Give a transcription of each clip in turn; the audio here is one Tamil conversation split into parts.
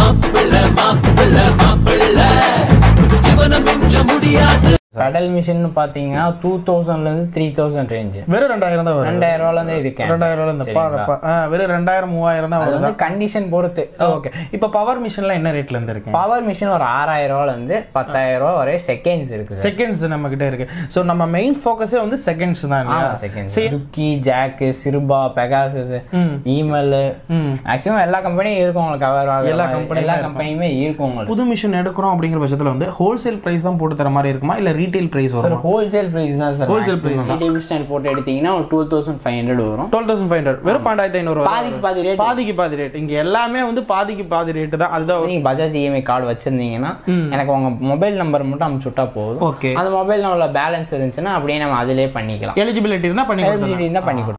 மாப்பிள்ள மாப்பிள்ள மாப்பிள்ள இவனை மிஞ்ச முடியாது பெடல் மிஷின் பாத்தீங்கன்னா டூ தௌசண்ட்ல இருந்து த்ரீ தௌசண்ட் ரேஞ்ச் வெறும் ரெண்டாயிரம் தான் வரும் ரெண்டாயிரம் ரூபால இருந்து இருக்கேன் ரெண்டாயிரம் ரூபாய் இந்த பா- பா- ஆ, வெறும் ரெண்டாயிரம் மூவாயிரம் தான் அது வருது வந்து கண்டிஷன் பொறுத்து ஓகே இப்போ பவர் மிஷின்லாம் என்ன ரேட்ல இருந்து இருக்கு பவர் மிஷின் ஒரு ஆறாயிரம் ரூபால இருந்து பத்தாயிரம் ரூபா வரை செகண்ட்ஸ் இருக்கு சார் செகண்ட்ஸ் நம்ம கிட்ட இருக்கு ஸோ நம்ம மெயின் ஃபோக்கஸே வந்து செகண்ட்ஸ் தான் இல்லையா செகண்ட்ஸ் சரி சுக்கி ஜாக்கு சிறுபா பெகாசஸ் ம். இமெயில் ம் மேக்ஸிமம் எல்லா கம்பெனியும் இருக்கும் உங்களுக்கு கவர் எல்லா company எல்லா யும் கம்பெனியுமே இருக்கும் உங்களுக்கு புது மிஷின் எடுக்கிறோம் அப்படிங்கிற பட்சத்தில் வந்து ஹோல்சேல் பிரைஸ் தான் போட்டு தர மாதிரி இருக்குமா இல்லை ரீட்டைல் பிரைஸ் சார் வரும் ஹோல்சேல் பிரைஸ் தான் சார் Wholesale price தான். டேபிள் ஸ்டாண்ட் போட்டு எடுத்தீங்கன்னா ஒரு டூ தௌசண்ட் ஃபைவ் ஹண்ட்ரட் வரும் டுவெல் தௌசண்ட் ஃபைவ் ஹண்ட்ரட் வெறும் பன்னெண்டாயிரத்தி ஐநூறு பாதிக்கு பாதி ரேட் பாதிக்கு பாதி ரேட் இங்க எல்லாமே வந்து பாதிக்கு பாதி ரேட் தான் அதுதான் நீங்க பஜாஜ் இஎம்ஐ கார்டு வச்சிருந்தீங்கன்னா ம். எனக்கு உங்க மொபைல் நம்பர் மட்டும் அமுச்சு விட்டா போதும் ஓகே அந்த மொபைல் நம்பர்ல பேலன்ஸ் இருந்துச்சுன்னா அப்படியே நம்ம அதிலே பண்ணிக்கலாம் எலிஜிபிலிட்டி இருந்தா பண்ணி கொடுத்துடலாம். எலிஜிபிலிட்டி இருந்தா பண்ணி கொடுக்கலாம்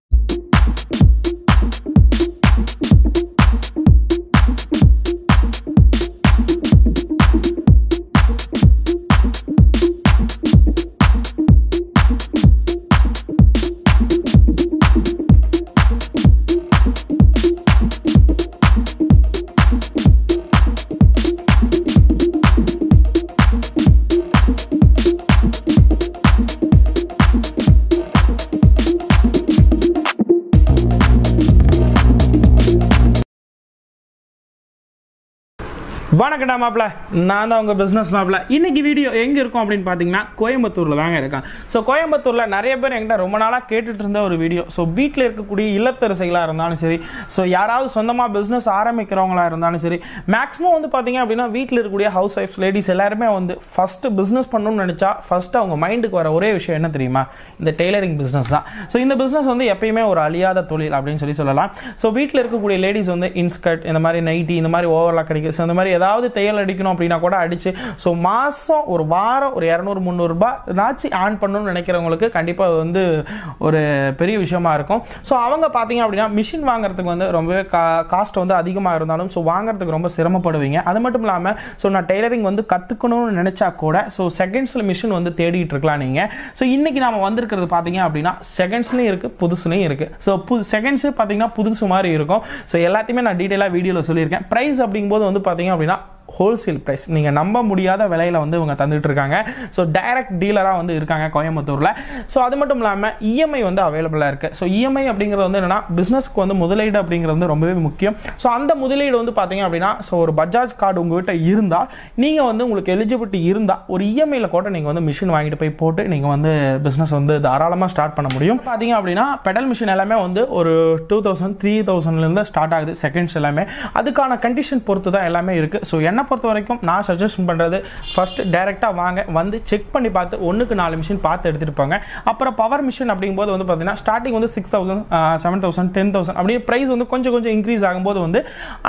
வணக்கம்டா மாப்பிள நான் தான் உங்கள் பிஸ்னஸ் மாப்பிள இன்னைக்கு வீடியோ எங்கே இருக்கும் அப்படின்னு பார்த்தீங்கன்னா கோயம்புத்தூரில் தாங்க இருக்கேன் ஸோ கோயம்புத்தூரில் நிறைய பேர் என்கிட்ட ரொம்ப நாளாக கேட்டுட்டு இருந்த ஒரு வீடியோ ஸோ வீட்டில் இருக்கக்கூடிய இல்லத்தரசிகளாக இருந்தாலும் சரி ஸோ யாராவது சொந்தமாக பிஸ்னஸ் ஆரம்பிக்கிறவங்களா இருந்தாலும் சரி மேக்ஸிமம் வந்து பார்த்தீங்க அப்படின்னா வீட்டில் இருக்கக்கூடிய ஹவுஸ் ஒய்ஃப்ஸ் லேடிஸ் எல்லாருமே வந்து ஃபஸ்ட்டு பிஸ்னஸ் பண்ணணும்னு நினச்சா ஃபஸ்ட்டு அவங்க மைண்டுக்கு வர ஒரே விஷயம் என்ன தெரியுமா இந்த டெய்லரிங் பிஸ்னஸ் தான் ஸோ இந்த பிஸ்னஸ் வந்து எப்பயுமே ஒரு அழியாத தொழில் அப்படின்னு சொல்லி சொல்லலாம் ஸோ வீட்டில் இருக்கக்கூடிய லேடிஸ் வந்து இன்ஸ்கர்ட் இந்த மாதிரி நைட்டி இந்த மாதிரி ஓவர்லாக் அடிக்க ஸோ இந்த மாதிரி ஏதாவது தையல் அடிக்கணும் அப்படின்னா கூட அடிச்சு ஸோ மாதம் ஒரு வாரம் ஒரு இரநூறு முந்நூறுரூபா நாச்சு ஆன் பண்ணணும்னு நினைக்கிறவங்களுக்கு கண்டிப்பாக வந்து ஒரு பெரிய விஷயமா இருக்கும் ஸோ அவங்க பார்த்தீங்க அப்படின்னா மிஷின் வாங்குறதுக்கு வந்து ரொம்பவே கா காஸ்ட் வந்து அதிகமாக இருந்தாலும் ஸோ வாங்குறதுக்கு ரொம்ப சிரமப்படுவீங்க அது மட்டும் இல்லாமல் ஸோ நான் டெய்லரிங் வந்து கற்றுக்கணும்னு நினச்சா கூட ஸோ செகண்ட்ஸில் மிஷின் வந்து தேடிட்டு இருக்கலாம் நீங்கள் ஸோ இன்னைக்கு நாம வந்திருக்கிறது பார்த்தீங்க அப்படின்னா செகண்ட்ஸ்லையும் இருக்குது புதுசுலையும் இருக்குது ஸோ புது செகண்ட்ஸு பார்த்தீங்கன்னா புதுசு மாதிரி இருக்கும் ஸோ எல்லாத்தையுமே நான் டீட்டெயிலாக வீடியோவில் சொல்லியிருக்கேன் ப்ரைஸ் அப்படிங்கும்போது வந்து பார்த்தீங்க அப்படின்னா ஹோல்சேல் ப்ரைஸ் நீங்கள் நம்ப முடியாத விலையில வந்து இவங்க தந்துட்டு இருக்காங்க ஸோ டைரக்ட் டீலராக வந்து இருக்காங்க கோயம்புத்தூரில் ஸோ அது மட்டும் இல்லாமல் இஎம்ஐ வந்து அவைலபிளாக இருக்குது ஸோ இஎம்ஐ அப்படிங்கிறது வந்து என்னன்னா பிஸ்னஸ்க்கு வந்து முதலீடு அப்படிங்கிறது வந்து ரொம்பவே முக்கியம் ஸோ அந்த முதலீடு வந்து பார்த்தீங்க அப்படின்னா ஸோ ஒரு பஜாஜ் கார்டு உங்ககிட்ட இருந்தால் நீங்கள் வந்து உங்களுக்கு எலிஜிபிலிட்டி இருந்தால் ஒரு இஎம்ஐயில் கூட நீங்கள் வந்து மிஷின் வாங்கிட்டு போய் போட்டு நீங்கள் வந்து பிஸ்னஸ் வந்து தாராளமாக ஸ்டார்ட் பண்ண முடியும் பார்த்தீங்க அப்படின்னா பெடல் மிஷின் எல்லாமே வந்து ஒரு டூ தௌசண்ட் த்ரீ தௌசண்ட்லேருந்து ஸ்டார்ட் ஆகுது செகண்ட்ஸ் எல்லாமே அதுக்கான கண்டிஷன் பொறுத்து தான் எல்லாமே இருக்குது ஸோ என்னை பொறுத்த வரைக்கும் நான் சஜஷன் பண்ணுறது ஃபர்ஸ்ட் டைரெக்டாக வாங்க வந்து செக் பண்ணி பார்த்து ஒன்றுக்கு நாலு மிஷின் பார்த்து எடுத்துகிட்டு போங்க அப்புறம் பவர் மிஷின் அப்படிங்கும்போது வந்து பார்த்தீங்கன்னா ஸ்டார்டிங் வந்து six thousand seven thousand ten thousand அப்படியே ப்ரைஸ் வந்து கொஞ்சம் கொஞ்சம் இன்க்ரீஸ் ஆகும்போது வந்து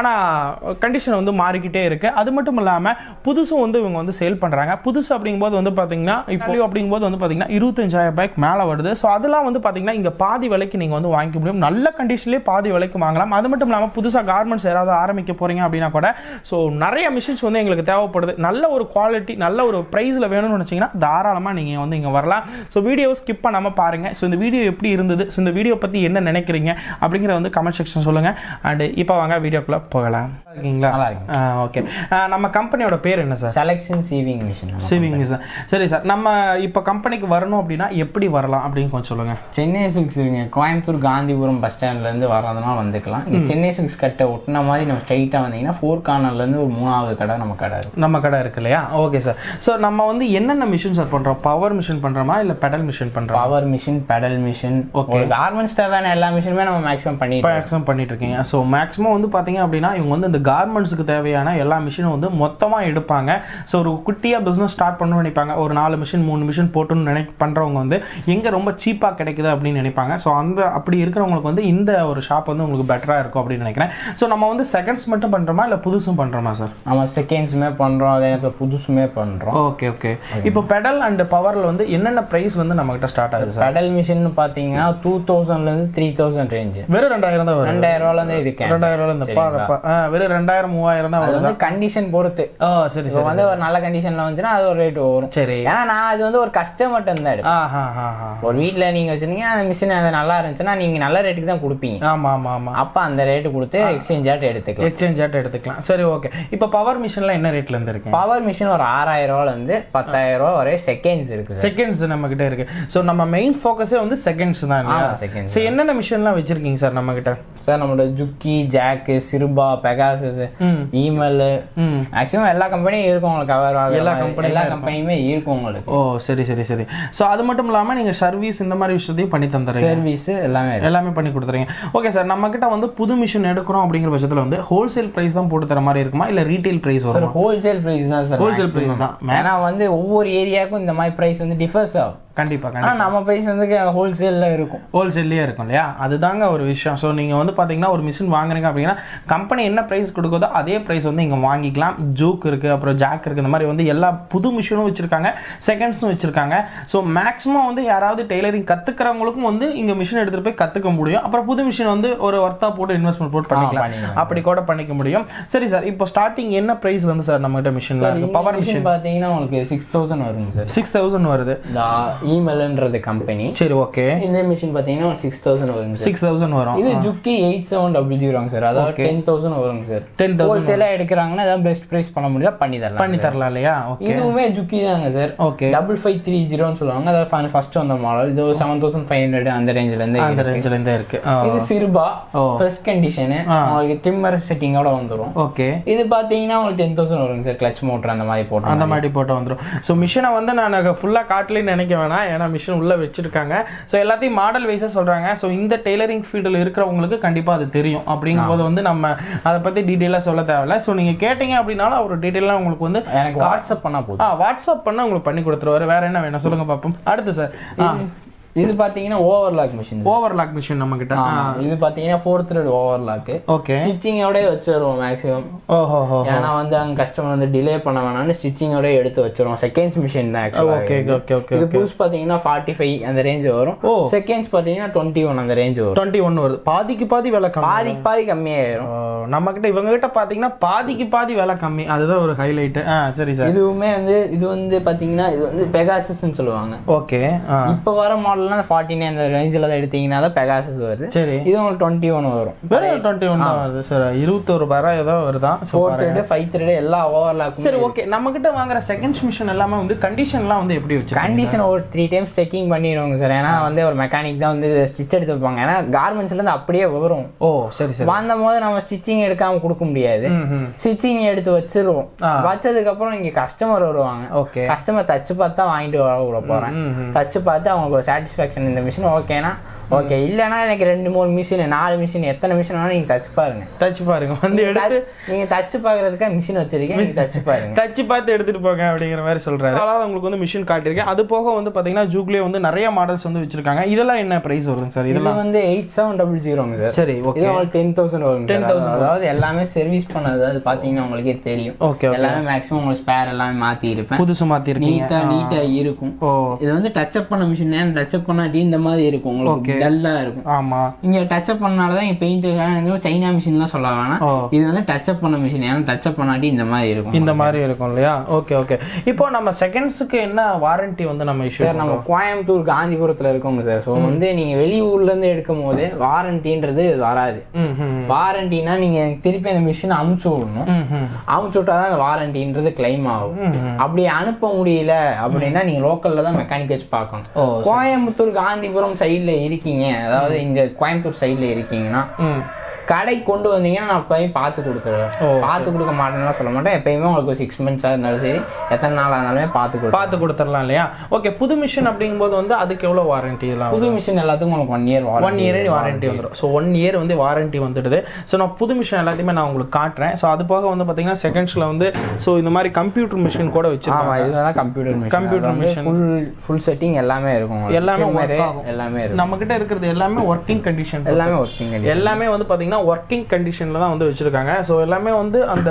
ஆனால் கண்டிஷன் வந்து மாறிக்கிட்டே இருக்குது அது மட்டும் இல்லாமல் புதுசும் வந்து இவங்க வந்து சேல் பண்ணுறாங்க புதுசு அப்படிங்கும்போது வந்து பார்த்தீங்கன்னா இப்போ அப்படிங்கும்போது வந்து பார்த்தீங்கன்னா இருபத்தஞ்சாயிரம் ரூபாய்க்கு மேலே வருது ஸோ அதெல்லாம் வந்து பார்த்தீங்கன்னா இங்கே பாதி விலைக்கு நீங்கள் வந்து வாங்கிக்க முடியும் நல்ல கண்டிஷன்லேயே பாதி விலைக்கு வாங்கலாம் அது மட்டும் இல்லாமல் புதுசாக கார்மெண்ட்ஸ் யாராவது ஆரம்பிக்க போகிறீங்க அப்படின்னா கூட ஸோ நிறைய மிஷின்ஸ் வந்து எங்களுக்கு தேவைப்படுது நல்ல ஒரு குவாலிட்டி நல்ல ஒரு ப்ரைஸில் வேணும்னு நினச்சிங்கன்னா தாராளமாக நீங்கள் வந்து இங்கே வரலாம் ஸோ வீடியோ ஸ்கிப் பண்ணாமல் பாருங்கள் ஸோ இந்த வீடியோ எப்படி இருந்தது ஸோ இந்த வீடியோ பற்றி என்ன நினைக்கிறீங்க அப்படிங்கிற வந்து கமெண்ட் செக்ஷன் சொல்லுங்கள் அண்ட் இப்போ வாங்க வீடியோக்குள்ளே போகலாம் இருக்கீங்களா நல்லா இருக்கு. ஓகே நம்ம கம்பெனியோட பேர் என்ன sir selection sewing machine sewing sir சரி சார் நம்ம இப்போ கம்பெனிக்கு வரணும் அப்படின்னா எப்படி வரலாம் அப்படின்னு கொஞ்சம் சொல்லுங்கள் சென்னை சில்க்ஸ் இங்க கோயம்புத்தூர் காந்திபுரம் பஸ் ஸ்டாண்ட்ல இருந்து வர்றதுனா வந்துக்கலாம் இங்க சென்னை சில்க்ஸ் கட்டை ஒட்டின மாதிரி நம்ம ஸ்ட்ரைட்டா வந்தீங்கன்னா ஃபோர் கார்னர்ல இருந்து ஒரு மூணாவது கடை நம்ம கடை இருக்கு நம்ம கடை இருக்கு இல்லையா ஓகே சார் ஸோ நம்ம வந்து என்னென்ன மிஷின் சார் பண்ணுறோம் பவர் மிஷின் பண்ணுறோமா இல்லை பெடல் மிஷின் பண்ணுறோம் பவர் மிஷின் பெடல் மிஷின் ஒரு கார்மெண்ட்ஸ் தேவையான எல்லா மிஷினுமே நம்ம மேக்ஸிமம் பண்ணிட்டு மேக்ஸிமம் பண்ணிட்டு இருக்கீங்க ஸோ மேக்ஸிமம் வந்து பார்த்தீங்க அப்படின்னா இவங்க வந்து இந்த கார்மெண்ட்ஸுக்கு தேவையான எல்லா மிஷினும் வந்து மொத்தமாக எடுப்பாங்க ஸோ ஒரு குட்டியாக பிஸ்னஸ் ஸ்டார்ட் பண்ணணும்னு நினைப்பாங்க ஒரு நாலு மிஷின் மூணு மிஷின் போட்டுன்னு நினை பண்ணுறவங்க வந்து எங்கே ரொம்ப சீப்பாக கிடைக்குது அப்படின்னு நினைப்பாங்க ஸோ அந்த அப்படி இருக்கிறவங்களுக்கு வந்து இந்த ஒரு ஷாப் வந்து உங்களுக்கு பெட்டராக இருக்கும் அப்படின்னு நினைக்கிறேன் ஸோ நம்ம வந்து செகண்ட்ஸ் மட்டும் பண்ணுறோமா இல்லை புதுசும் பண்ணுறோமா சார் நம்ம செகண்ட்ஸுமே பண்றோம் அதே நேரத்தில் புதுசுமே பண்றோம் ஓகே ஓகே இப்போ பெடல் அண்ட் பவர்ல வந்து என்னென்ன பிரைஸ் வந்து நம்ம கிட்ட ஸ்டார்ட் ஆகுது சார் பெடல் மிஷின் பாத்தீங்கன்னா டூ தௌசண்ட்ல இருந்து த்ரீ தௌசண்ட் ரேஞ்ச் வெறும் ரெண்டாயிரம் தான் வரும் ரெண்டாயிரம் ரூபால இருந்து இருக்கேன் ரெண்டாயிரம் ரூபாய் இந்த பா பா- ஆ, வெறும் ரெண்டாயிரம் மூவாயிரம் தான் அது வருது வந்து கண்டிஷன் பொறுத்து ஓ சரி இப்போ சரி வந்து ஒரு நல்ல கண்டிஷன்ல வந்துச்சுன்னா அது ஒரு ரேட் வரும் சரி ஏன்னா நான் அது வந்து ஒரு கஸ்டமர்ட்ட இருந்தா எடுப்பேன் ஆ ஹா ஹா ஹா ஒரு வீட்ல நீங்க வச்சிருந்தீங்க அந்த மிஷின் அது நல்லா இருந்துச்சுன்னா நீங்க நல்ல ரேட்டுக்கு தான் கொடுப்பீங்க ஆமா ஆமா ஆமா அப்ப அந்த ரேட்டு கொடுத்து எக்ஸ்சேஞ்ச் ஆட்டு எடுத்துக்கலாம் எக்ஸ்சேஞ்ச் ஆட் எடுத்துக்கலாம் சரி ஓகே இப்போ பவர் மிஷின்லாம் என்ன ரேட்ல இருந்து இருக்கு பவர் மிஷின் ஒரு ஆறாயிரம் ரூபால இருந்து பத்தாயிரம் ரூபா வரை செகண்ட்ஸ் இருக்குது செகண்ட்ஸ் நம்ம கிட்ட இருக்கு ஸோ நம்ம மெயின் ஃபோக்கஸே வந்து செகண்ட்ஸ் தான் இல்லையா ஆமா, seconds ஸோ என்னென்ன மிஷின்லாம் வச்சிருக்கீங்க சார் நம்ம கிட்ட சார் நம்மளோட ஜுக்கி ஜாக்கு சிறுபா பெகாசஸ் ம் இமெயில் ம் மேக்ஸிமம் எல்லா கம்பெனியும் இருக்கும் உங்களுக்கு கவர் எல்லா company எல்லா யும் கம்பெனியுமே இருக்கும் உங்களுக்கு ஓ சரி சரி சரி ஸோ அது மட்டும் இல்லாமல் நீங்கள் சர்வீஸ் இந்த மாதிரி விஷயத்தையும் பண்ணி தந்துடுறீங்க சர்வீஸ் எல்லாமே இருக்கு. எல்லாமே பண்ணி கொடுத்துறீங்க ஓகே சார் நம்ம கிட்ட வந்து புது மிஷின் எடுக்கிறோம் அப்படிங்கிற பட்சத்தில் வந்து ஹோல்சேல் பிரைஸ் தான் போட்டு தர மாதிரி இருக்குமா இல்லை ரீட்டைல் பிரைஸ் சார் வரும் ஹோல்சேல் பிரைஸ் தான் சார் Wholesale price தான். ஏன்னா வந்து ஒவ்வொரு ஏரியாவுக்கும் இந்த மாதிரி பிரைஸ் வந்து டிஃபர்ஸ் ஆகும் கண்டிப்பா ஆனா கண்டிப்பா நம்ம பிரைஸ் வந்து ஹோல்சேல்ல இருக்கும் ஹோல்சேல்லே இருக்கும் இல்லையா அதுதாங்க ஒரு விஷயம் ஸோ நீங்கள் வந்து பார்த்தீங்கன்னா ஒரு மிஷின் வாங்குறீங்க அப்படின்னா கம்பெனி என்ன ப்ரைஸ் கொடுக்குதோ அதே ப்ரைஸ் வந்து இங்கே வாங்கிக்கலாம் ஜூக் இருக்குது அப்புறம் ஜாக் இருக்குது இந்த மாதிரி வந்து எல்லா புது மிஷினும் வச்சுருக்காங்க செகண்ட்ஸும் வச்சுருக்காங்க ஸோ மேக்ஸிமம் வந்து யாராவது டெய்லரிங் கற்றுக்கிறவங்களுக்கும் வந்து இங்கே மிஷின் எடுத்துகிட்டு போய் கற்றுக்க முடியும் அப்புறம் புது மிஷின் வந்து ஒரு ஒர்த்தா போட்டு இன்வெஸ்ட்மெண்ட் போட்டு பண்ணிக்கலாம் பண்ணிக்கலாம். அப்படி கூட பண்ணிக்க முடியும் சரி சார் இப்போ ஸ்டார்டிங் என்ன ப்ரைஸ் வந்து சார் நம்மகிட்ட மிஷினில் இருக்குது பவர் மிஷின் மிஷின் பாத்தீங்கன்னா உங்களுக்கு சிக்ஸ் தௌசண்ட் வருங்க சார் சிக்ஸ் தௌசண்ட் வருது இந்த இமெயில்ன்றது கம்பெனி சரி ஓகே இந்த மிஷின் பாத்தீங்கன்னா ஒரு சிக்ஸ் தௌசண்ட் வருங்க சார் சிக்ஸ் தௌசண்ட் வரும் இது ஜுக்கி எயிட் செவன் டபுள் ஜீரோங்க சார் அதாவது டென் தௌசண்ட் வருங்க சார் 10,000 ஹோல்சேலா எடுக்கிறாங்கன்னா ஏதாவது பெஸ்ட் பிரைஸ் பண்ண முடியுதா பண்ணி தரலாம் பண்ணி தரலாம் இல்லையா ஓகே இதுவுமே ஜுக்கி தாங்க sir okay double five three ஜீரோன்னு சொல்லுவாங்க அதாவது ஃபர்ஸ்ட் வந்த மாடல் இது ஒரு செவன் தௌசண்ட் ஃபைவ் ஹண்ட்ரட் அந்த ரேஞ்சில இருந்து அந்த இருக்கு. ரேஞ்சில் இருந்தே இருக்கு இது சிறுபா ஓ. ஃப்ரெஷ் கண்டிஷனு ஆ. உங்களுக்கு டிம்மர் செட்டிங்கோட வந்துரும் ஓகே இது பாத்தீங்கன்னா உங்களுக்கு டென் தௌசண்ட் வருங்க சார் கிளச் மோட்டர் அந்த மாதிரி போட்டோம் அந்த மாதிரி போட்டு வந்துடும் ஸோ மிஷினை வந்து நான் ஃபுல்லாக காட்டலன்னு நினைக்க வேணாம் ஏன்னா மிஷின் உள்ளே வச்சிருக்காங்க ஸோ எல்லாத்தையும் மாடல் வைஸாக சொல்கிறாங்க ஸோ இந்த டெய்லரிங் ஃபீல்டில் இருக்கிறவங்களுக்கு கண்டிப்பாக அது தெரியும் அப்படிங்கும்போது வந்து நம்ம அதை பற்றி டீட்டெயிலாக சொல்ல தேவையில்ல ஸோ நீங்கள் கேட்டீங்க அப்படின்னாலும் அவர் டீட்டெயிலாக உங்களுக்கு வந்து எனக்கு வாட்ஸ்அப் பண்ணா போதும் ஆ வாட்ஸ்அப் பண்ண உங்களுக்கு பண்ணி கொடுத்துருவாரு வேற என்ன வேணும் சொல்லுங்க பார்ப்போம் அடுத்து சார் இது பாத்தீங்கன்னா ஓவர்லாக் மிஷின் ஓவர்லாக் மிஷின் நம்ம கிட்ட இது பாத்தீங்கன்னா ஃபோர்த் த்ரெட் ஓவர்லாக் ஓகே ஸ்டிச்சிங்கோட வச்சிருவோம் மேக்ஸிமம் ஓஹோ ஹோ ஏன்னா வந்து அங்க கஸ்டமர் வந்து டிலே பண்ண வேணாம்னு ஸ்டிச்சிங்கோட எடுத்து வச்சிருவோம் செகண்ட்ஸ் மிஷின் தான் actually. ஓகே ஓகே ஓகே இது புதுசு பாத்தீங்கன்னா ஃபார்ட்டி ஃபைவ் அந்த ரேஞ்ச் வரும் ஓ. செகண்ட்ஸ் பாத்தீங்கன்னா டுவெண்ட்டி ஒன் அந்த ரேஞ்ச் வரும் டுவெண்ட்டி ஒன் வருது பாதிக்கு பாதி விலை கம்மி பாதிக்கு பாதி கம்மியாயிரும் நம்ம கிட்ட இவங்க கிட்ட பாத்தீங்கன்னா பாதிக்கு பாதி விலை கம்மி அதுதான் ஒரு ஹைலைட் ஆ சரி சார் இதுவுமே வந்து இது வந்து பாத்தீங்கன்னா இது வந்து பெகாசஸ்ன்னு சொல்லுவாங்க ஓகே ஆ இப்ப வர மாடல்லாம் ஃபார்ட்டி நைன் அந்த ரேஞ்சில் தான் எடுத்தீங்கன்னா தான் பெகாசஸ் வருது சரி இது உங்களுக்கு டுவெண்ட்டி ஒன் வரும் வெறும் டுவெண்ட்டி ஒன் தான் வருது சார் இருபத்தோரு ரூபாய் ஏதோ வருதான் So, four thread five thread எல்லா ஓவர்லாக்கும் சரி ஓகே நம்ம கிட்ட வாங்குற செகண்ட்ஸ் மிஷின் எல்லாமே வந்து கண்டிஷன்லாம் வந்து எப்படி வச்சு கண்டிஷன் ஒரு த்ரீ டைம்ஸ் செக்கிங் பண்ணிடுவாங்க சார் ஏன்னா வந்து ஒரு மெக்கானிக் தான் வந்து ஸ்டிச் எடுத்து வைப்பாங்க ஏன்னா கார்மெண்ட்ஸ்ல இருந்து அப்படியே வரும் ஓ சரி சரி வந்த போது நம்ம ஸ்டிச்சிங் எடுக்காம கொடுக்க முடியாது ம் ம் ஸ்டிச்சிங் எடுத்து வச்சிருவோம் ஆ. வச்சதுக்கு அப்புறம் இங்க கஸ்டமர் வருவாங்க ஓகே கஸ்டமர் தச்சு பார்த்து தான் வாங்கிட்டு வர விட போறேன் ம், ம். தச்சு பார்த்து அவங்களுக்கு ஒரு சாட்டிஸ்ஃபேக்ஷன் இந்த மிஷின் ஓகேனா ஓகே இல்லைன்னா எனக்கு ரெண்டு மூணு மிஷின் நாலு மிஷின் எத்தனை மிஷின் வேணாலும் நீங்க தச்சு பாருங்க தச்சு பாருங்க வந்து எடுத்து நீங்க தச்சு பாக்குறதுக்காக மிஷின் வச்சிருக்கேன் நீங்க தச்சு பாருங்க தச்சு பார்த்து எடுத்துட்டு போங்க அப்படிங்கிற மாதிரி சொல்றாரு அதாவது உங்களுக்கு வந்து மிஷின் காட்டியிருக்கேன் அது போக வந்து பாத்தீங்கன்னா ஜூக்லயே வந்து நிறைய மாடல்ஸ் வந்து வச்சிருக்காங்க இதெல்லாம் என்ன பிரைஸ் வருங்க சார் இது இதெல்லாம் வந்து எயிட் செவன் டபுள் ஜீரோங்க சார் சரி இது ஓகே உங்களுக்கு டென் தௌசண்ட் வரும் 10,000 அதாவது எல்லாமே சர்வீஸ் பண்ணது அது பாத்தீங்கன்னா உங்களுக்கே தெரியும் ஓகே ஓகே எல்லாமே மேக்ஸிமம் உங்களுக்கு ஸ்பேர் எல்லாமே மாத்தி இருப்பேன் புதுசு மாத்தி இருக்கீங்க நீட்டா நீட்டா இருக்கும் ஓ இது வந்து டச்சப் பண்ண மிஷின் ஏன் டச்சப் பண்ணாட்டி இந்த மாதிரி இருக்கும் உங்களுக்கு டல்லா இருக்கும் ஆமா இங்க டச்சப் பண்ணாலதான் இங்க பெயிண்ட் சைனா மிஷின்லாம் சொல்ல வேணாம் ஓ இது வந்து டச்சப் பண்ண மிஷின் ஏன்னா டச்சப் பண்ணாட்டி இந்த மாதிரி இருக்கும் இந்த மாதிரி இருக்கும் இல்லையா ஓகே ஓகே இப்போ நம்ம செகண்ட்ஸுக்கு என்ன வாரண்டி வந்து நம்ம இஷ்யூ சார் நம்ம கோயம்புத்தூர் காந்திபுரத்துல இருக்கோங்க சார் ஸோ வந்து நீங்க வெளியூர்ல இருந்து எடுக்கும் போது வாரண்டின்றது வராது ம் ம் வாரண்டினா நீங்க திருப்பி அந்த மிஷின் அமுச்சு விடணும் ம் ம் அமுச்சு விட்டாதான் அந்த வாரண்டின்றது கிளைம் ஆகும் ம், ம். அப்படி அனுப்ப முடியல அப்படின்னா நீங்க லோக்கல்ல தான் மெக்கானிக் வச்சு பார்க்கணும் ஓ கோயம்புத்தூர் காந்திபுரம் சைடுல இருக்கீங்க அதாவது இந்த கோயம்புத்தூர் சைடுல இருக்கீங்கன்னா ம் கடைக்கு கொண்டு வந்தீங்கன்னா நான் போய் பார்த்து கொடுத்துருவேன் ஓ, பார்த்து கொடுக்க மாட்டேன்னு சொல்ல மாட்டேன் எப்பயுமே உங்களுக்கு சிக்ஸ் மந்த்ஸாக இருந்தாலும் சரி எத்தனை நாள் ஆனாலுமே பார்த்து கொடுப்பேன் பார்த்து கொடுத்துடலாம் இல்லையா ஓகே புது மிஷின் அப்படிங்கும்போது வந்து அதுக்கு எவ்வளோ வாரண்டி எல்லாம் புது மிஷின் எல்லாத்துக்கும் உங்களுக்கு one year one year warranty வந்துடும் ஸோ ஒன் இயர் வந்து வாரண்டி வந்துடுது ஸோ நான் புது மிஷின் எல்லாத்தையுமே நான் உங்களுக்கு காட்டுறேன் ஸோ அது போக வந்து பார்த்தீங்கன்னா செகண்ட்ஸில் வந்து ஸோ இந்த மாதிரி கம்ப்யூட்டர் மிஷின் கூட ஆமா வச்சிருக்காங்க இதுதான் computer machine Computer computer machine. Machine full full setting எல்லாமே இருக்கும் உங்களுக்கு. எல்லாமே Trimmer work ஆகும். எல்லாமே இருக்கும் நம்ம கிட்ட இருக்கிறது எல்லாமே ஒர்க்கிங் கண்டிஷன் எல்லாமே ஒர்க்கிங் எல்லாமே வந்து பார்த்தீங்கன்னா ஒர்க்கிங் கண்டிஷனில் தான் வந்து வச்சுருக்காங்க ஸோ எல்லாமே வந்து அந்த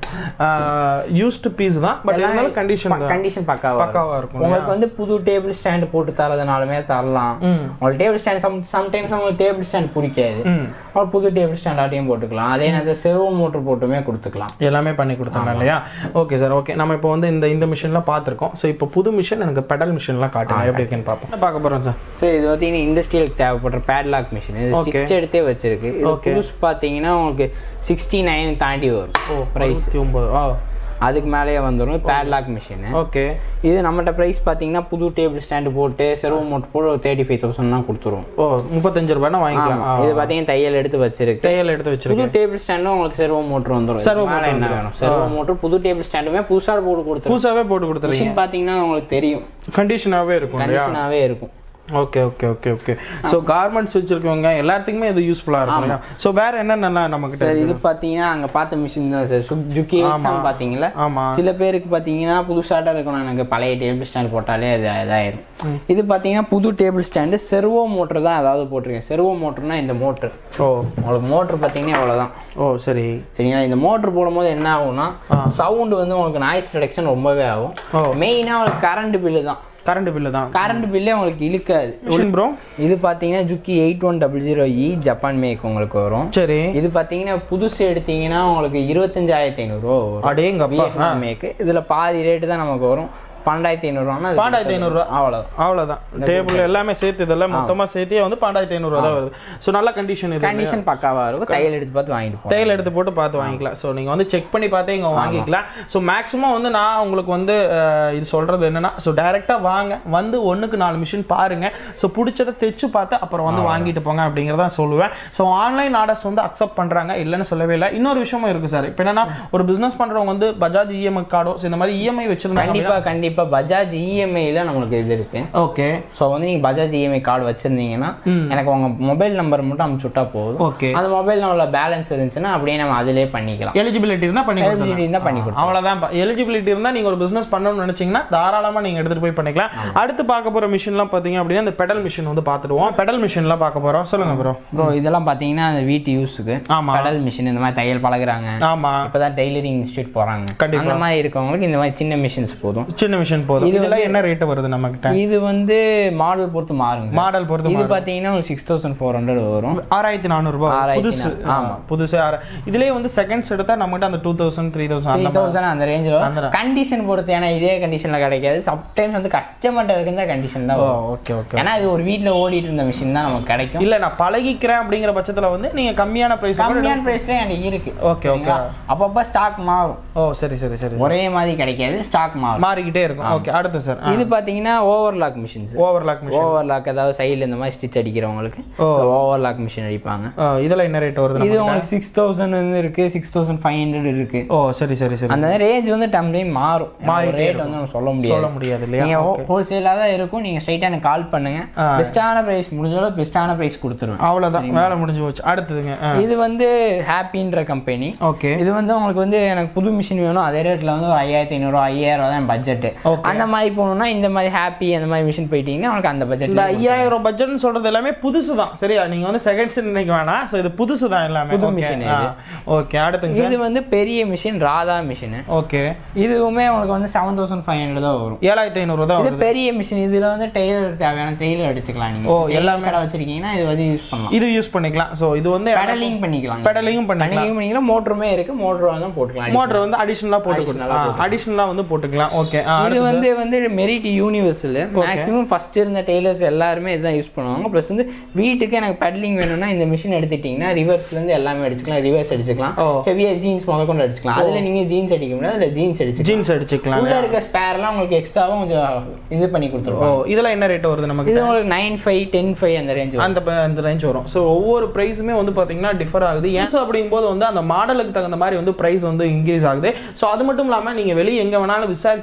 யூஸ்டு பீஸ் தான் பட் இருந்தாலும் கண்டிஷன் கண்டிஷன் பக்காவா பக்காவா இருக்கும் உங்களுக்கு வந்து புது டேபிள் ஸ்டாண்ட் போட்டு தரதுனாலுமே தரலாம் ம் உங்களுக்கு டேபிள் ஸ்டாண்ட் சம் சம்டைம்ஸ் உங்களுக்கு டேபிள் ஸ்டாண்ட் பிடிக்காது ம் ஒரு புது டேபிள் ஸ்டாண்டாட்டையும் போட்டுக்கலாம் அதே நேரத்தில் செர்வோ மோட்டர் போட்டுமே கொடுத்துக்கலாம் எல்லாமே பண்ணி கொடுத்தாங்க இல்லையா ஓகே சார் ஓகே நம்ம இப்போ வந்து இந்த இந்த மிஷின்லாம் பார்த்துருக்கோம் ஸோ இப்போ புது மிஷின் எனக்கு பெடல் மிஷின்லாம் காட்டுங்க எப்படி இருக்குன்னு பார்ப்போம் என்ன பார்க்க போகிறோம் சார் ஸோ இது பார்த்தீங்கன்னா இண்டஸ்ட்ரியலுக்கு தேவைப்படுற பேட்லாக் மிஷின் இது Okay. ஸ்டிச் எடுத்தே வச்சிருக்கு இது Okay. புதுசு பார்த்தீங்கன்னா உங்களுக்கு சிக்ஸ்டி நைன் தாண்டி வரும் ஓ ப்ரைஸ் இருபத்தி ஒம்பது ஆ அதுக்கு மேலேயே வந்துடும் பேட்லாக் மிஷின் ஓகே இது நம்மகிட்ட ப்ரைஸ் பார்த்தீங்கன்னா புது டேபிள் ஸ்டாண்டு போட்டு செர்வோ மோட்டர் போட்டு ஒரு தேர்ட்டி ஃபைவ் தௌசண்ட் தான் கொடுத்துருவோம் ஓ முப்பத்தஞ்சு ரூபாய்னா வாங்கிக்கலாம் ஆமா. இது பார்த்தீங்கன்னா தையல் எடுத்து வச்சிருக்கு தையல் எடுத்து வச்சிருக்கேன் புது டேபிள் ஸ்டாண்டும் உங்களுக்கு செர்வோ மோட்டர் வந்துடும் Servo மேலே motor என்ன வந்துரும். வேணும் செர்வோ மோட்டர் புது டேபிள் ஸ்டாண்டுமே புதுசாக போட்டு கொடுத்துரும் புதுசாகவே போட்டு கொடுத்துருங்க மிஷின் பார்த்தீங்கன்னா உங்களுக்கு தெரியும் கண்டிஷனாகவே இருக்கும் இல்லையா கண்டிஷனாகவே இருக்கும் okay okay okay okay so garments வச்சிருக்கவங்க எல்லாத்துக்குமே இது யூஸ்ஃபுல்லாக இருக்கும் இல்லையா ஸோ வேற என்னென்னலாம் நம்மக்கிட்ட சார் இது பார்த்தீங்கன்னா அங்கே பார்த்த மிஷின் தான் சார் ஜுக்கி எக்ஸாம் பார்த்தீங்களா ஆமாம் சில பேருக்கு பார்த்தீங்கன்னா புதுசாக இருக்கணும் எனக்கு பழைய டேபிள் ஸ்டாண்ட் போட்டாலே அது இதாயிரும் இது பார்த்தீங்கன்னா புது டேபிள் ஸ்டாண்டு செர்வோ மோட்டர் தான் அதாவது போட்டிருக்கேன் செர்வோ மோட்டர்னா இந்த மோட்டர் ஓ உங்களுக்கு மோட்டர் பார்த்தீங்கன்னா அவ்வளோதான் ஓ சரி சரிங்களா இந்த மோட்டர் போடும்போது என்ன ஆகும்னா சவுண்டு வந்து உங்களுக்கு நாய்ஸ் ரிடக்ஷன் ரொம்பவே ஆகும் ஓ மெயினாக உங்களுக்கு கரண்ட் பில்லு தான் கரண்ட் பில்லு தான் கரண்ட் பில்லே உங்களுக்கு இழுக்காது மிஷின் ப்ரோ இது பார்த்தீங்கன்னா Juki eight one double zero E Japan make உங்களுக்கு வரும் சரி இது பார்த்தீங்கன்னா புதுசு எடுத்தீங்கன்னா உங்களுக்கு இருபத்தஞ்சாயிரத்தி ஐநூறுரூவா வரும் அடேங்கப்பா வியட்நாம் மேக்கு இதில் பாதி ரேட்டு தான் நமக்கு வரும் பன்னெண்டாயிரத்தி ஐநூறுவானா பன்னெண்டாயிரத்தி ஐநூறுரூவா அவ்வளோதான் அவ்வளோதான் டேபிள் எல்லாமே சேர்த்து இதெல்லாம் மொத்தமாக சேர்த்தே வந்து பன்னெண்டாயிரத்தி ஐநூறுரூவா தான் வருது ஸோ நல்ல கண்டிஷன் இது கண்டிஷன் பக்காவாக இருக்கும் தையல் எடுத்து பார்த்து வாங்கிட்டு போகலாம் தையல் எடுத்து போட்டு பார்த்து வாங்கிக்கலாம் ஸோ நீங்கள் வந்து செக் பண்ணி பார்த்தே இங்கே வாங்கிக்கலாம் ஸோ மேக்ஸிமம் வந்து நான் உங்களுக்கு வந்து அஹ், இது சொல்கிறது என்னன்னா ஸோ டைரெக்டாக வாங்க வந்து ஒன்றுக்கு நாலு மிஷின் பாருங்க ஸோ பிடிச்சதை தைச்சு பார்த்து அப்புறம் வந்து வாங்கிட்டு போங்க அப்படிங்கிறத சொல்லுவேன் ஸோ ஆன்லைன் ஆர்டர்ஸ் வந்து அக்செப்ட் பண்ணுறாங்க இல்லைன்னு சொல்லவே இல்லை இன்னொரு விஷயமும் இருக்குது சார் இப்போ என்னன்னா ஒரு பிஸ்னஸ் பண்ணுறவங்க வந்து பஜாஜ் இஎம்ஐ கார்டோ ஸோ இந்த மாதிரி இஎம்ஐ வச்சிருந்தாங்க கண்டிப்பா கண்டிப்பா பஜாஜ் இஎம்ஐல நம்மளுக்கு இது இருக்கு ஓகே ஸோ வந்து நீங்க பஜாஜ் இஎம்ஐ கார்டு வச்சிருந்தீங்கன்னா எனக்கு உங்க மொபைல் நம்பர் மட்டும் அமுச்சு விட்டா போதும் ஓகே அந்த மொபைல் நம்பர்ல பேலன்ஸ் இருந்துச்சுன்னா அப்படியே நம்ம அதிலே பண்ணிக்கலாம் எலிஜிபிலிட்டி இருந்தால் பண்ணி கொடுத்துருங்க. Eligibility இருந்தா பண்ணி கொடுத்துருங்க. அவ்வளவுதான் எலிஜிபிலிட்டி இருந்தா நீங்க ஒரு பிசினஸ் பண்ணணும்னு நினைச்சீங்கன்னா தாராளமா நீங்க எடுத்துட்டு போய் பண்ணிக்கலாம் அடுத்து பார்க்க போற மிஷின்லாம் பாத்தீங்க அப்படின்னா இந்த பெடல் மிஷின் வந்து பார்த்துடுவோம் பெடல் மிஷின்லாம் பார்க்க போறோம் சொல்லுங்க ப்ரோ ப்ரோ இதெல்லாம் பாத்தீங்கன்னா அந்த வீட்டு யூஸுக்கு ஆமா கடல் மிஷின் இந்த மாதிரி தையல் பழகுறாங்க ஆமா இப்பதான் டெய்லரிங் இன்ஸ்டியூட் போறாங்க கண்டிப்பா. அந்த மாதிரி இருக்கவங்களுக்கு இந்த மாதிரி சின்ன மிஷின்ஸ் போதும் சின்ன மிஷின் போதும் இதெல்லாம் என்ன ரேட் வருது நம்ம கிட்ட இது வந்து மாடல் பொறுத்து மாறுங்க மாடல் பொறுத்து இது பாத்தீங்கன்னா ஒரு சிக்ஸ் தௌசண்ட் ஃபோர் ஹண்ட்ரட் வரும் ஆறாயிரத்தி நானூறு ரூபாய் ஆறாயிரத்தி புதுசு நா- ஆமா புதுசு ஆறு இதுலயே வந்து செகண்ட்ஸ் எடுத்தா நம்மகிட்ட அந்த two thousand three thousand three அந்த மாதிரி தௌசண்ட் அந்த ரேஞ்சில் அந்த- கண்டிஷன் பொறுத்து ஏன்னா இதே கண்டிஷன்ல கிடைக்காது சம்டைம்ஸ் வந்து கஸ்டமர்ட்ட இருக்கிற கண்டிஷன் தான் ஓ வரும் ஓகே ஓகே ஏன்னா இது ஒரு வீட்ல ஓடிட்டு இருந்த மிஷின் தான் நமக்கு கிடைக்கும் இல்ல நான் பழகிக்கிறேன் அப்படிங்கிற பட்சத்துல வந்து நீங்க கம்மியான பிரைஸ் கம்மியான பிரைஸ்ல எனக்கு இருக்கு ஓகே ஓகே சரிங்களா? அப்பப்ப ஸ்டாக் மாறும் ஓ சரி சரி சரி ஒரே மாதிரி கிடைக்காது ஸ்டாக் மாறும் மாறிக்கிட்டே இருக்கும் ஓகே அடுத்து சார் இது பாத்தீங்கன்னா overlock machines overlock machine overlock அதாவது சைடுல இந்த மாதிரி ஸ்டிச் அடிக்கிறவங்களுக்கு ஓ. ஓவர்லாக் மிஷின் அடிப்பாங்க இதெல்லாம் என்ன ரேட் வருது இது நம்ம உங்களுக்கு சிக்ஸ் தௌசண்ட் வந்து இருக்கு சிக்ஸ் தௌசண்ட் ஃபைவ் ஹண்ட்ரட் இருக்கு ஓ சரி சரி சரி அந்த ரேஞ்ச் வந்து டைம் டைம் மாறும் மாறிட்டே ரேட் இருக்கும். வந்து நம்ம சொல்ல முடியாது சொல்ல முடியாது இல்லையா நீங்க Okay. ஹோல்சேலாக தான் இருக்கும் நீங்க ஸ்ட்ரைட்டா எனக்கு கால் பண்ணுங்க ஆ. பெஸ்ட்டான பிரைஸ் முடிஞ்ச அளவு பெஸ்ட்டான பிரைஸ் கொடுத்துருவேன் அவ்வளவுதான் வேலை முடிஞ்சு போச்சு அடுத்ததுங்க இது வந்து ஹாப்பின்ற கம்பெனி ஓகே இது வந்து உங்களுக்கு வந்து எனக்கு புது மிஷின் வேணும் அதே ரேட்ல வந்து ஒரு ஐயாயிரத்தி ஐநூறு ஐயாயிரம் தான் பட்ஜெட் Okay. அந்த மாதிரி போகணும்னா இந்த மாதிரி ஹாப்பி அந்த மாதிரி மிஷின் போயிட்டீங்கன்னா உங்களுக்கு அந்த இந்த பட்ஜெட் ஐயாயிரம் பட்ஜெட்னு சொல்றது எல்லாமே புதுசு தான் சரியா நீங்க வந்து செகண்ட்ஸ் நினைக்க வேணாம் சோ இது புதுசு தான் எல்லாமே புது Okay. machine ஆ, இது. ஓகே அடுத்துங்க சார் இது வந்து பெரிய மிஷின் ராதா மிஷின் ஓகே இதுவுமே உங்களுக்கு வந்து செவன் தௌசண்ட் ஃபைவ் ஹண்ட்ரட் தான் வரும் ஏழாயிரத்தி ஐநூறு தான் இது வருது பெரிய மிஷின் இதுல வந்து டெய்லர் தேவையான டெய்லர் அடிச்சுக்கலாம் நீங்க ஓ, எல்லாமே எல்லாமே. கடை வச்சிருக்கீங்கன்னா இது வந்து யூஸ் பண்ணலாம் இது யூஸ் பண்ணிக்கலாம் சோ இது வந்து பெடலிங் பண்ணிக்கலாம் பெடலிங்கும் பண்ணிக்கலாம் பெடலிங் பண்ணிக்கலாம் மோட்டருமே இருக்கு மோட்டர் வந்து போட்டுக்கலாம் மோட்டர் வந்து அடிஷனலா Additional ஆ போட்டுக்கலாம் அடிஷனலா வந்து போட்டுக்கலாம் ஓகே இது வந்து வந்து மெரிட் யூனிவர்சல் மேக்ஸிமம் ஃபர்ஸ்ட் இருந்த டெய்லர்ஸ் எல்லாருமே இதுதான் யூஸ் பண்ணுவாங்க ப்ளஸ் வந்து வீட்டுக்கு எனக்கு பெடலிங் வேணும்னா இந்த மிஷின் எடுத்துட்டீங்கன்னா ரிவர்ஸ்ல இருந்து எல்லாமே அடிச்சுக்கலாம் ரிவர்ஸ் அடிச்சுக்கலாம் ஓ. ஹெவியா ஜீன்ஸ் முத கொண்டு அடிச்சுக்கலாம் அதுல நீங்க ஜீன்ஸ் அடிக்க முடியாது அதுல ஜீன்ஸ் அடிச்சுக்கலாம் ஜீன்ஸ் அடிச்சுக்கலாம் உள்ள இருக்க ஸ்பேர்லாம் உங்களுக்கு எக்ஸ்ட்ராவும் கொஞ்சம் இது பண்ணி ஓ கொடுத்துருவோம் இதெல்லாம் என்ன ரேட் வருது நமக்கு இது உங்களுக்கு நைன் ஃபைவ் டென் ஃபைவ் அந்த ரேஞ்ச் அந்த ப- அந்த ரேஞ்ச் வரும் ஸோ ஒவ்வொரு ப்ரைஸுமே வந்து பார்த்தீங்கன்னா டிஃபர் ஆகுது ஏன் ஸோ அப்படிங்கும்போது வந்து அந்த மாடலுக்கு தகுந்த மாதிரி வந்து ப்ரைஸ் வந்து இன்க்ரீஸ் ஆகுது ஸோ அது மட்டும் இல்லாமல் நீங்கள் வெளியே எங்கே வேணாலும் விசாரிச்சு பார்த்து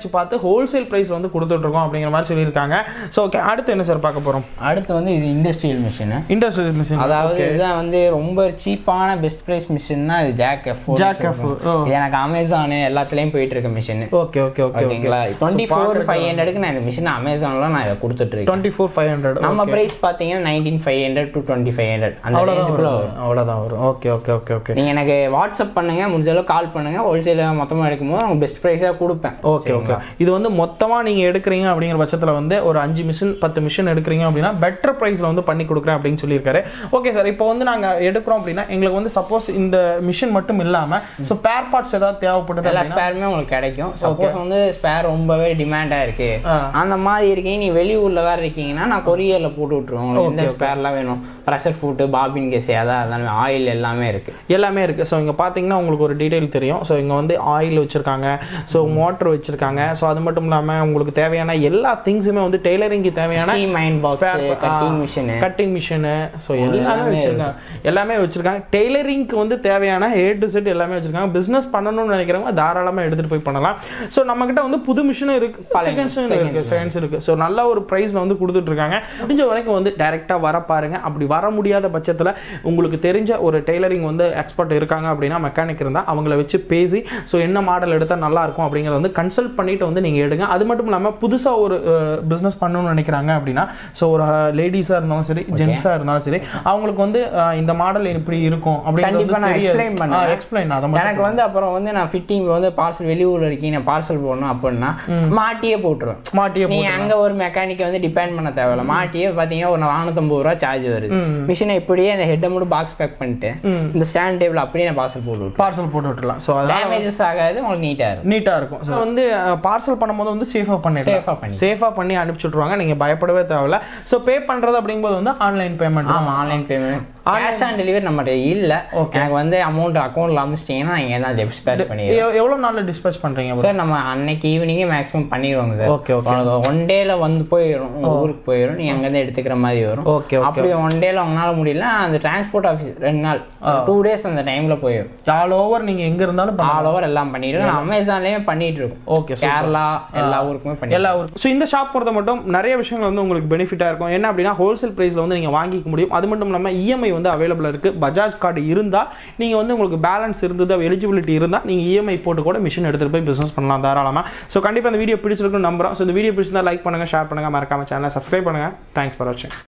ஹோல்சேல் ப்ரைஸ் வந்து கொடுத்துட்ருக்கோம் அப்படிங்கிற மாதிரி சொல்லியிருக்காங்க ஸோ ஓகே அடுத்து என்ன சார் பார்க்க போகிறோம் அடுத்து வந்து இது இண்டஸ்ட்ரியல் மிஷின் இண்டஸ்ட்ரியல் மிஷின் அதாவது இதுதான் வந்து ரொம்ப சீப்பான பெஸ்ட் பிரைஸ் மிஷின்னா இது Jack F Jack F, oh. எனக்கு அமேசான் எல்லாத்துலயும் போயிட்டு இருக்க மிஷின் ஓகே ஓகே ஓகே ஓகேங்களா டுவெண்ட்டி ஃபோர் ஃபைவ் ஹண்ட்ரடுக்கு நான் இந்த மிஷின் அமேசான்ல நான் இதை கொடுத்துட்டு இருக்கேன் டுவெண்ட்டி ஃபோர் ஃபைவ் ஹண்ட்ரட் நம்ம பிரைஸ் பாத்தீங்கன்னா nineteen five hundred to twenty five hundred அந்த அவ்வளோதான் ரேஞ்சுக்குள்ள வரும் வரும் அவ்வளோதான் வரும் ஓகே ஓகே ஓகே ஓகே நீங்க எனக்கு வாட்ஸ்அப் பண்ணுங்க முடிஞ்ச அளவு கால் பண்ணுங்க ஹோல்சேல மொத்தமா எடுக்கும்போது உங்களுக்கு பெஸ்ட் ப்ரைஸா கொடுப்பேன் ஓகே ஓகே இது வந்து மொத்தமாக நீங்கள் எடுக்கிறீங்க அப்படிங்கிற பட்சத்தில் வந்து ஒரு அஞ்சு மிஷின் பத்து மிஷின் எடுக்கிறீங்க அப்படின்னா பெட்டர் ப்ரைஸில் வந்து பண்ணி கொடுக்குறேன் அப்படின்னு சொல்லியிருக்காரு ஓகே சார் இப்போ வந்து நாங்கள் எடுக்கிறோம் அப்படின்னா எங்களுக்கு வந்து சப்போஸ் இந்த மிஷின் மட்டும் இல்லாமல் ஸோ பேர் பார்ட்ஸ் ஏதாவது தேவைப்படுது எல்லா அப்படின்னா ஸ்பேருமே உங்களுக்கு கிடைக்கும் சப்போஸ் வந்து ஸ்பேர் ரொம்பவே டிமாண்டா இருக்கு ஆ. அந்த மாதிரி இருக்கீங்க நீ வெளியூர்ல வேற இருக்கீங்கன்னா நான் கொரியர்ல போட்டு விட்டுருவோம் உங்களுக்கு எந்த ஸ்பேர்லாம் வேணும் ப்ரெஷர் ஃபுட்டு பாபின் கேஸ் அதான் அதான் ஆயில் எல்லாமே இருக்கு எல்லாமே இருக்குது ஸோ இங்கே பார்த்தீங்கன்னா உங்களுக்கு ஒரு டீட்டெயில் தெரியும் ஸோ இங்கே வந்து ஆயில் வச்சுருக்காங்க ஸோ மோட்டர் வச்சுருக்காங்க ஸோ அது மட்டும் இல்லாமல் உங்களுக்கு தேவையான எல்லா திங்ஸுமே வந்து டெய்லரிங்க்கு தேவையான mind box cutting machine cutting machine so எல்லாமே வச்சிருக்காங்க எல்லாமே வச்சிருக்காங்க டெய்லரிங்க்கு வந்து தேவையான ஏ டு செட் எல்லாமே வச்சிருக்காங்க பிசினஸ் பண்ணணும்னு நினைக்கிறவங்க தாராளமாக எடுத்துட்டு போய் பண்ணலாம் ஸோ நம்ம கிட்ட வந்து புது மிஷினும் இருக்கு செகண்ட்ஸும் இருக்கு செகண்ட்ஸ் இருக்கு ஸோ நல்ல ஒரு ப்ரைஸ்ல வந்து கொடுத்துட்டு இருக்காங்க முடிஞ்ச வரைக்கும் வந்து டைரக்டா வர பாருங்க அப்படி வர முடியாத பட்சத்தில் உங்களுக்கு தெரிஞ்ச ஒரு டெய்லரிங் வந்து எக்ஸ்பர்ட் இருக்காங்க அப்படின்னா மெக்கானிக் இருந்தால் அவங்கள வச்சு பேசி ஸோ என்ன மாடல் எடுத்தால் நல்லா இருக்கும் அப்படிங்கிறத வந்து கன்சல்ட் பண்ணிட்டு வந்து நீங்கள் எடுங்க அது மட்டும் இல்லாமல் புதுசாக ஒரு பிஸ்னஸ் பண்ணணும்னு நினைக்கிறாங்க அப்படின்னா ஸோ ஒரு லேடிஸாக இருந்தாலும் சரி ஜென்ஸாக இருந்தாலும் சரி அவங்களுக்கு வந்து அஹ், இந்த மாடல் இப்படி இருக்கும் கண்டிப்பா நான் எக்ஸ்பிளைன் பண்ணுவேன் எக்ஸ்பிளைன் அதை மட்டும் எனக்கு வந்து அப்புறம் வந்து நான் ஃபிட்டிங் வந்து பார்சல் வெளியூர்ல இருக்கீங்க நான் பார்சல் போடணும் அப்படின்னா மாட்டியே போட்டுருவேன் மாட்டியே நீ அங்க ஒரு மெக்கானிக்கை வந்து டிபெண்ட் பண்ண தேவையில்ல மாட்டியே பாத்தீங்கன்னா ஒரு நானூத்தம்பது ரூபா சார்ஜ் வருது மிஷினை இப்படியே அந்த ஹெட்டை மட்டும் பாக்ஸ் பேக் பண்ணிட்டு இந்த ஸ்டாண்ட் டேபிள் அப்படியே நான் பார்சல் போட்டு விட்டுருவேன் பார்சல் போட்டு விட்டுலாம் ஸோ அதனால டேமேஜஸ் ஆகாது உங்களுக்கு நீட்டா இருக்கும் நீட்டா இருக்கும் ஸோ வந்து பார்சல் பண்ணும்போது வந்து சேஃபா பண்ணிடலாம் Safe ஆ பண்ணி. சேஃபா பண்ணி அனுப்பிச்சு விட்ருவாங்க நீங்க பயப்படவே தேவையில்ல ஸோ பே பண்றது அப்படிங்கும்போது வந்து ஆன்லைன் பேமெண்ட் ஆமா online payment cash on delivery நம்மகிட்ட இல்ல எனக்கு வந்து அமௌண்ட் அக்கௌண்ட்ல அமிச்சிட்டீங்கன்னா இங்க தான் டிஸ்பேச் பண்ணிடுறோம் எவ்வளவு நாள்ல டிஸ்பேச் பண்றீங்க bro? சார் நம்ம அன்னைக்கு ஈவினிங்கே மேக்ஸிமம் பண்ணிடுவோங்க சார் Okay, okay. ஒன் டேல வந்து போயிடும் உங்க ஊருக்கு போயிடும் நீங்க அங்க இருந்து எடுத்துக்கிற மாதிரி வரும் Okay, okay. அப்படி ஒன் டேல உங்களால முடியல அந்த டிரான்ஸ்போர்ட் ஆஃபீஸ் ரெண்டு நாள் டூ டேஸ் அந்த டைம்ல போயிடும் ஆல் ஓவர் நீங்க எங்க இருந்தாலும் பண்ணலாம். ஆல் ஓவர் எல்லாம் பண்ணிடுவோம் நான் அமேசான்லயே பண்ணிட்டு இருக்கோம் Okay, super. கேரளா எல்லா ஊருக்குமே பண்ணி எல்லா ஊருக்கும் ஸோ இந்த ஷாப் பொறுத்த மட்டும் நிறைய விஷயங்கள் வந்து உங்களுக்கு பெனிஃபிட்டாக இருக்கும் என்ன அப்படின்னா ஹோல்சேல் ப்ரைஸில் வந்து நீங்கள் வாங்கிக்க முடியும் அது மட்டும் இல்லாமல் இஎம்ஐ வந்து அவைலபிள் இருக்குது பஜாஜ் கார்டு இருந்தால் நீங்கள் வந்து உங்களுக்கு பேலன்ஸ் இருந்தது எலிஜிபிலிட்டி இருந்தால் நீங்கள் இஎம்ஐ போட்டு கூட மிஷின் எடுத்துகிட்டு போய் பிஸ்னஸ் பண்ணலாம் தாராளமாக ஸோ கண்டிப்பாக இந்த வீடியோ பிடிச்சிருக்குன்னு நம்புறோம் ஸோ இந்த வீடியோ பிடிச்சிருந்தா லைக் பண்ணுங்கள் ஷேர் பண்ணுங்கள் மறக்காம சேனலை சப்ஸ்கிரைப் பண்ணுங்கள் தேங்க்ஸ் ஃபார் வாட்சிங்